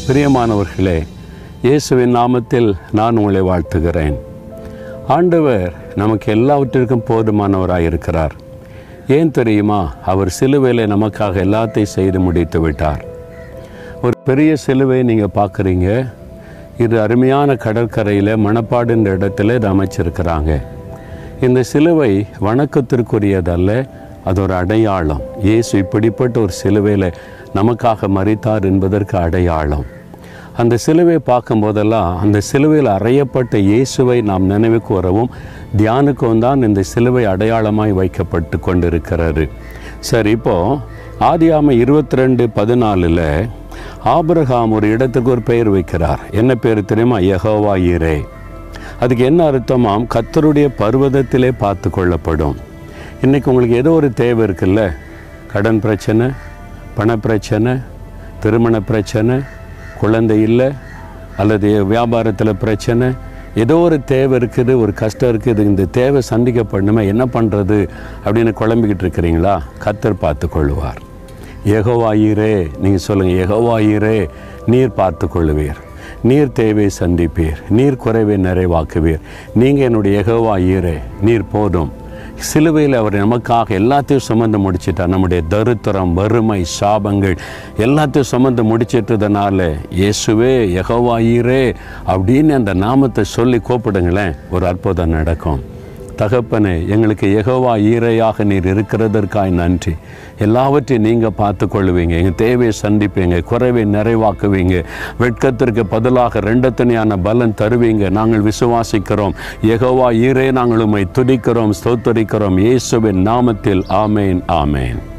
பிரியமானவர்களே இயேசுவின் நாமத்தில் நான் உங்களை வாழ்த்துகிறேன் ஆண்டவர் நமக்கு எல்லாவற்றிற்கும் போதுமானவராக இருக்கிறார் ஏன் தெரியுமா அவர் சிலுவையில் நமக்காக எல்லாத்தையும் செய்து முடித்து விட்டார் ஒரு பெரிய சிலுவை நீங்கள் பார்க்குறீங்க இது அருமையான கடற்கரையில் மணப்பாடுன்ற இடத்துல இதை அமைச்சிருக்கிறாங்க இந்த சிலுவை வணக்கத்திற்குரியதல்ல அது ஒரு அடையாளம் இயேசு இப்படிப்பட்ட ஒரு சிலுவையில் நமக்காக மறித்தார் என்பதற்கு அடையாளம் அந்த சிலுவை பார்க்கும் போதெல்லாம் அந்த சிலுவையில் அறையப்பட்ட இயேசுவை நாம் நினைவுக்கு வரவும் தியானுக்கும் தான் இந்த சிலுவை அடையாளமாய் வைக்கப்பட்டு கொண்டிருக்கிறது சரி இப்போ ஆதியாம இருபத்தி ரெண்டு பதினாலில் ஆபிரகாம் ஒரு இடத்துக்கு ஒரு பெயர் வைக்கிறார் என்ன பேர் தெரியுமா யெகோவா ஈரே அதுக்கு என்ன அர்த்தமாம் கத்தருடைய பர்வதத்திலே பார்த்து கொள்ளப்படும் இன்றைக்கி உங்களுக்கு ஏதோ ஒரு தேவை இருக்குல்ல கடன் பிரச்சனை பணப்பிரச்சனை திருமண பிரச்சனை குழந்தை இல்லை அல்லது வியாபாரத்தில் பிரச்சனை ஏதோ ஒரு தேவை இருக்குது ஒரு கஷ்டம் இருக்குது இந்த தேவை சந்திக்கப்படணுமே என்ன பண்ணுறது அப்படின்னு குழம்பிக்கிட்டு இருக்கிறீங்களா கத்தர் பார்த்து கொள்ளுவார் எகோவாயிரே நீங்கள் சொல்லுங்கள் எகோவாயிரே நீர் பார்த்து கொள்ளுவீர் நீர் தேவை சந்திப்பீர் நீர் குறைவை நிறைவாக்குவீர் நீங்கள் என்னுடைய எகோவாயிரே நீர் போதும் சிலுவையில் அவர் நமக்காக எல்லாத்தையும் சுமந்து முடிச்சிட்டார் நம்முடைய தருத்திரம் வறுமை சாபங்கள் எல்லாத்தையும் சுமந்து முடிச்சிட்டதுனால இயேசுவே யெகோவாயிரே அப்படின்னு அந்த நாமத்தை சொல்லி கூப்பிடுங்களேன் ஒரு அற்புதம் நடக்கும் தகப்பனே எங்களுக்கு யெகோவா ஈரையாக நீர் இருக்கிறதற்காய் நன்றி எல்லாவற்றையும் நீங்கள் பார்த்து கொள்ளுவீங்க எங்கள் தேவையை சந்திப்பீங்க குறைவை நிறைவாக்குவீங்க வெட்கத்திற்கு பதிலாக ரெண்டத்தனையான பலன் தருவீங்க நாங்கள் விசுவாசிக்கிறோம் யெகோவா ஈரே நாங்கள் உம்மை துதிக்கிறோம் ஸ்தோத்தரிக்கிறோம் இயேசுவின் நாமத்தில் ஆமேன் ஆமேன்